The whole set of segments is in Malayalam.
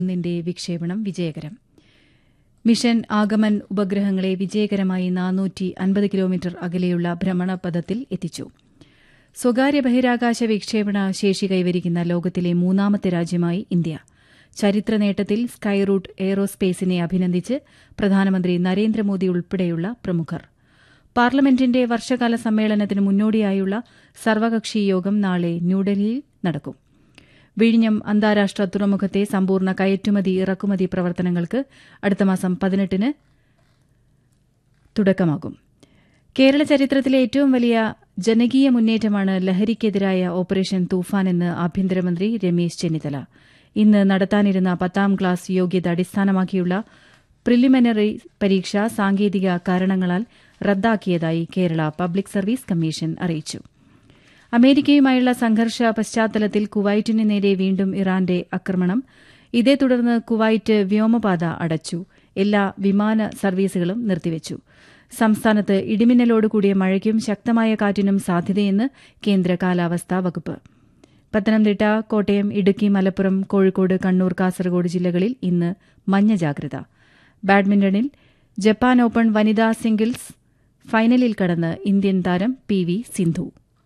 ഒന്നിന്റെ വിക്ഷേപണം വിജയകരം മിഷൻ ആഗമൻ ഉപഗ്രഹങ്ങളെ വിജയകരമായി നാനൂറ്റി അൻപത് കിലോമീറ്റർ അകലെയുള്ള ഭ്രമണപഥത്തിൽ എത്തിച്ചു സ്വകാര്യ ബഹിരാകാശ വിക്ഷേപണ ശേഷി കൈവരിക്കുന്ന ലോകത്തിലെ മൂന്നാമത്തെ രാജ്യമായി ഇന്ത്യ ചരിത്ര നേട്ടത്തിൽ സ്കൈറൂട്ട് എയ്റോസ്പേസിനെ അഭിനന്ദിച്ച് പ്രധാനമന്ത്രി നരേന്ദ്രമോദി ഉൾപ്പെടെയുള്ള പ്രമുഖർ പാർലമെന്റിന്റെ വർഷകാല സമ്മേളനത്തിന് മുന്നോടിയായുള്ള സർവകക്ഷി യോഗം നാളെ ന്യൂഡൽഹിയിൽ നടക്കും വിഴിഞ്ഞം അന്താരാഷ്ട്ര തുറമുഖത്തെ സമ്പൂർണ്ണ കയറ്റുമതി ഇറക്കുമതി പ്രവർത്തനങ്ങൾക്ക് അടുത്ത മാസം പതിനെട്ടിന് തുടക്കമാകും കേരള ചരിത്രത്തിലെ ഏറ്റവും വലിയ ജനകീയ മുന്നേറ്റമാണ് ലഹരിക്കെതിരായ ഓപ്പറേഷൻ തൂഫാൻ എന്ന് ആഭ്യന്തരമന്ത്രി രമേശ് ചെന്നിത്തല ഇന്ന് നടത്താനിരുന്ന പത്താം ക്ലാസ് യോഗ്യത അടിസ്ഥാനമാക്കിയുള്ള പ്രിലിമിനറി പരീക്ഷ സാങ്കേതിക കാരണങ്ങളാൽ റദ്ദാക്കിയതായി കേരള പബ്ലിക് സർവീസ് കമ്മീഷൻ അറിയിച്ചു അമേരിക്കയുമായുള്ള സംഘർഷ പശ്ചാത്തലത്തിൽ കുവൈറ്റിന് നേരെ വീണ്ടും ഇറാന്റെ ആക്രമണം ഇതേ തുടർന്ന് കുവൈറ്റ് വ്യോമപാത അടച്ചു എല്ലാ വിമാന സർവീസുകളും നിർത്തിവച്ചു സംസ്ഥാനത്ത് ഇടിമിന്നലോടുകൂടിയ മഴയ്ക്കും ശക്തമായ കാറ്റിനും സാധ്യതയെന്ന് കേന്ദ്ര കാലാവസ്ഥാ വകുപ്പ് പത്തനംതിട്ട കോട്ടയം ഇടുക്കി മലപ്പുറം കോഴിക്കോട് കണ്ണൂർ കാസർഗോഡ് ജില്ലകളിൽ ഇന്ന് മഞ്ഞ ജാഗ്രത ബാഡ്മിന്റണിൽ ജപ്പാൻ ഓപ്പൺ വനിതാ സിംഗിൾസ് ഫൈനലിൽ കടന്ന് ഇന്ത്യൻ താരം P V Sindhu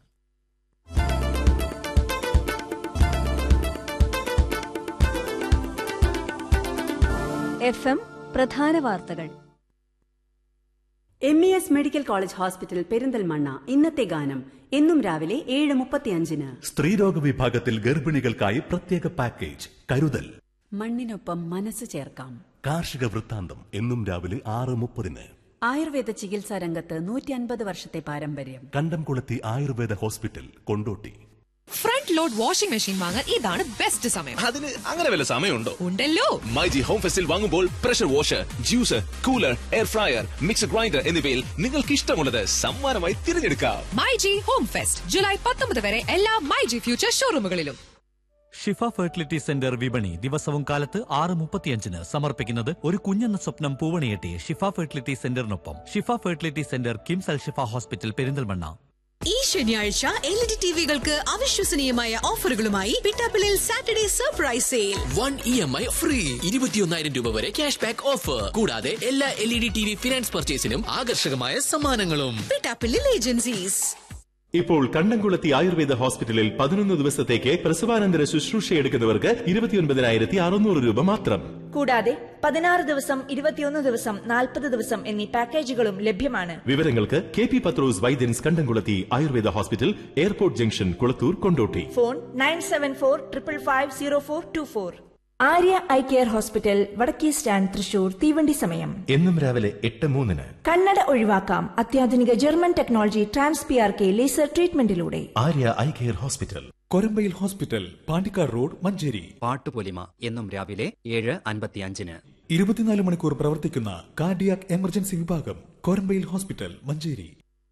F M പ്രധാന വാർത്തകൾ M E S medical college hospital Perinthalmanna ഇന്നത്തെ ഗാനം എന്നും രാവിലെ ഏഴ് മുപ്പത്തിയഞ്ചിന് സ്ത്രീരോഗ വിഭാഗത്തിൽ ഗർഭിണികൾക്കായി പ്രത്യേക പാക്കേജ് കരുതൽ മണ്ണിനൊപ്പം മനസ്സ് ചേർക്കാം കാർഷിക വൃത്താന്തം എന്നും രാവിലെ ആറ് മുപ്പതിന് ആയുർവേദ ചികിത്സാ രംഗത്ത് നൂറ്റി അൻപത് വർഷത്തെ പാരമ്പര്യം Kandamkulathi Ayurveda hospital Kondotty front load washing machine വാങ്ങാൻ ഇതാണ് ബെസ്റ്റ് സമയം അതിന് അങ്ങനെ വല്ല സമയമുണ്ടോ ഉണ്ടല്ലോ മൈജി ഹോം ഫെസ്റ്റിൽ വാങ്ങുമ്പോൾ pressure washer juicer cooler air fryer mixer grinder എന്നിവയിൽ നിങ്ങൾക്ക് ഇഷ്ടമുള്ളത് സമ്മാനമായി തിരഞ്ഞെടുക്കാം myG home fest July പത്തൊമ്പത് വരെ എല്ലാ മൈ ജി ഫ്യൂച്ചർ ഷോറൂമുകളിലും ഷിഫ ഫെർട്ടിലിറ്റി സെന്റർ വിപണി ദിവസവും കാലത്ത് ആറ് മുപ്പത്തിയഞ്ചിന് സമർപ്പിക്കുന്നത് ഒരു കുഞ്ഞെന്ന സ്വപ്നം പൂവണിയെട്ടി ഷിഫ ഫെർട്ടിലിറ്റി സെന്ററിനൊപ്പം Shifa fertility centre KIMS Al Shifa hospital Perinthalmanna ഈ ശനിയാഴ്ച എൽ ഇ ഡി ടിവികൾക്ക് അവിശ്വസനീയമായ ഓഫറുകളുമായി പിട്ടാപ്പിളിൽ Saturday surprise sale one E M I free ഇരുപത്തിയൊന്നായിരം രൂപ വരെ ക്യാഷ് ബാക്ക് ഓഫർ കൂടാതെ എല്ലാ L E D T V finance പർച്ചേസിനും ആകർഷകമായ സമ്മാനങ്ങളും പിട്ടാപ്പിളിൽ ഏജൻസീസ് ഇപ്പോൾ കണ്ടംകുളത്തി ആയുർവേദ ഹോസ്പിറ്റലിൽ പതിനൊന്ന് ദിവസത്തേക്ക് പ്രസവാനന്തര ശുശ്രൂഷ എടുക്കുന്നവർക്ക് ഇരുപത്തിയൊൻപതിനായിരത്തി അറുന്നൂറ് രൂപ മാത്രം കൂടാതെ പതിനാറ് ദിവസം ഇരുപത്തിയൊന്ന് ദിവസം നാൽപ്പത് ദിവസം എന്നീ പാക്കേജുകളും ലഭ്യമാണ് വിവരങ്ങൾക്ക് K P Pathros Vaidyans Kandamkulathi Ayurveda hospital airport junction Kulathur Kondotty phone nine seven four triple five zero four two four Arya eye care hospital വടക്കേ സ്റ്റാൻഡ് തൃശൂർ തീവണ്ടി സമയം എന്നും രാവിലെ എട്ട് മൂന്നിന് കണ്ണട ഒഴിവാക്കാം അത്യാധുനിക German technology trans P R K laser ട്രീറ്റ്മെന്റിലൂടെ ആര്യ ഐ കെയർ ഹോസ്പിറ്റൽ കൊരമ്പയിൽ ഹോസ്പിറ്റൽ പാണ്ടിക്കാർ റോഡ് മഞ്ചേരി പാട്ടുപൊലിമ എന്നും രാവിലെ ഏഴ് അൻപത്തിയഞ്ചിന് ഇരുപത്തിനാല് മണിക്കൂർ പ്രവർത്തിക്കുന്ന കാർഡിയാക് എമർജൻസി വിഭാഗം കൊരമ്പയിൽ ഹോസ്പിറ്റൽ മഞ്ചേരി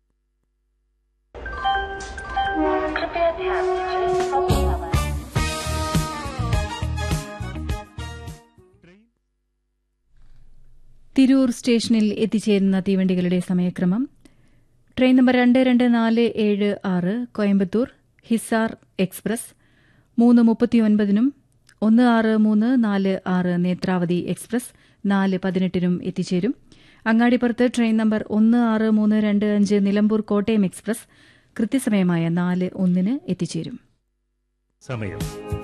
തിരൂർ സ്റ്റേഷനിൽ എത്തിച്ചേരുന്ന തീവണ്ടികളുടെ സമയക്രമം ട്രെയിൻ നമ്പർ രണ്ട് രണ്ട് നാല് ഏഴ് ആറ് കോയമ്പത്തൂർ ഹിസാർ എക്സ്പ്രസ് മൂന്ന് മുപ്പത്തിയൊൻപതിനും ഒന്ന് ആറ് മൂന്ന് നാല് ആറ് നേത്രാവതി എക്സ്പ്രസ് നാല് പതിനെട്ടിനും എത്തിച്ചേരും അങ്ങാടിപ്പുറത്ത് ട്രെയിൻ നമ്പർ ഒന്ന് ആറ് മൂന്ന് രണ്ട് അഞ്ച് നിലമ്പൂർ കോട്ടയം എക്സ്പ്രസ് കൃത്യസമയമായ നാല് ഒന്നിന് എത്തിച്ചേരും സമയം